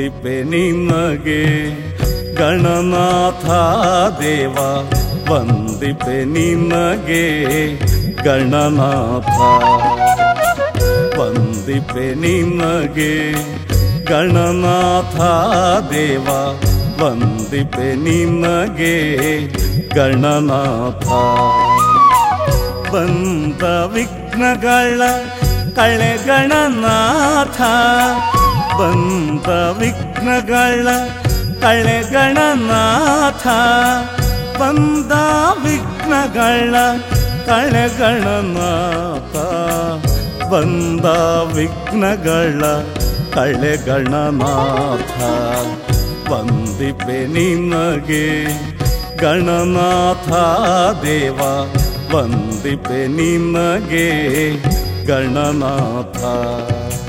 ವಂದಿಪೆ ನಿನಗೆ ಗಣನಾಥ ದೇವ ವಂದಿಪೆ ನಿನಗೆ ಗಣನಾಥ ವಂದಿಪೆ ನಿನಗೆ ಗಣನಾಥ ದೇವ ವಂದಿಪೆ ನಿನಗೆ ಗಣನಾಥ ಬಂದ ವಿಘ್ನಗಳ ಕಳೆ ಗಣನಾಥ ಬಂದ ವಿಘ್ನಗಳ ಕಳೆ ಗಣನಾಥ ಬಂದ ವಿಘ್ನಗಳ ಕಳೆ ಗಣನಾಥ ಬಂದ ವಿಘ್ನಗಳ ಕಳೆ ಗಣನಾಥ ವಂದಿಪೆ ನಿನಗೆ ಗಣನಾಥ ದೇವ ವಂದಿಪೆ ನಿನಗೆ ಗಣನಾಥ